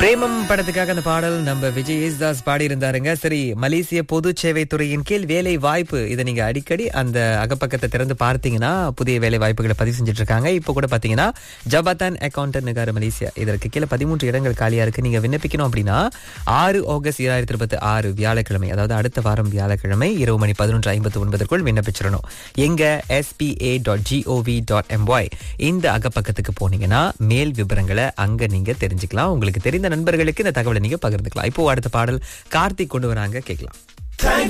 பிரேமம் படத்துக்காக அந்த பாடல் நம்ம விஜய் யேசுதாஸ் பாடி இருந்தாருங்க சரி மலேசிய பொது சேவை துறையின் கீழ் வேலை வாய்ப்பு இதை நீங்க அடிக்கடி அந்த அகப்பக்கத்தை திறந்து பார்த்தீங்கன்னா புதிய வேலை வாய்ப்புகளை பதிவு செஞ்சுட்டு இருக்காங்க இப்போ கூட பாத்தீங்கன்னா ஜபாத்தான் அக்கௌண்டன்ட் நகர் மலேசியா இதற்கு கீழே பதிமூன்று இடங்கள் காலியா இருக்கு நீங்க விண்ணப்பிக்கணும் அப்படின்னா ஆறு ஆகஸ்ட் இரண்டாயிரத்தி இருபத்தி ஆறு வியாழக்கிழமை அதாவது அடுத்த வாரம் வியாழக்கிழமை இரவு மணி பதினொன்று ஐம்பத்தி ஒன்பதற்குள் விண்ணப்பிச்சிடணும் எங்க SBA dot GOV dot MY இந்த அகப்பக்கத்துக்கு போனீங்கன்னா மேல் விவரங்களை அங்க நீங்க தெரிஞ்சுக்கலாம் உங்களுக்கு தெரிந்த நண்பர்களுக்கு இந்த தகவலை நீங்க பகிர்ந்துக்கலாம் இப்போ அடுத்த பாடல் கார்த்திக் கொண்டு வராங்க கேட்கலாம்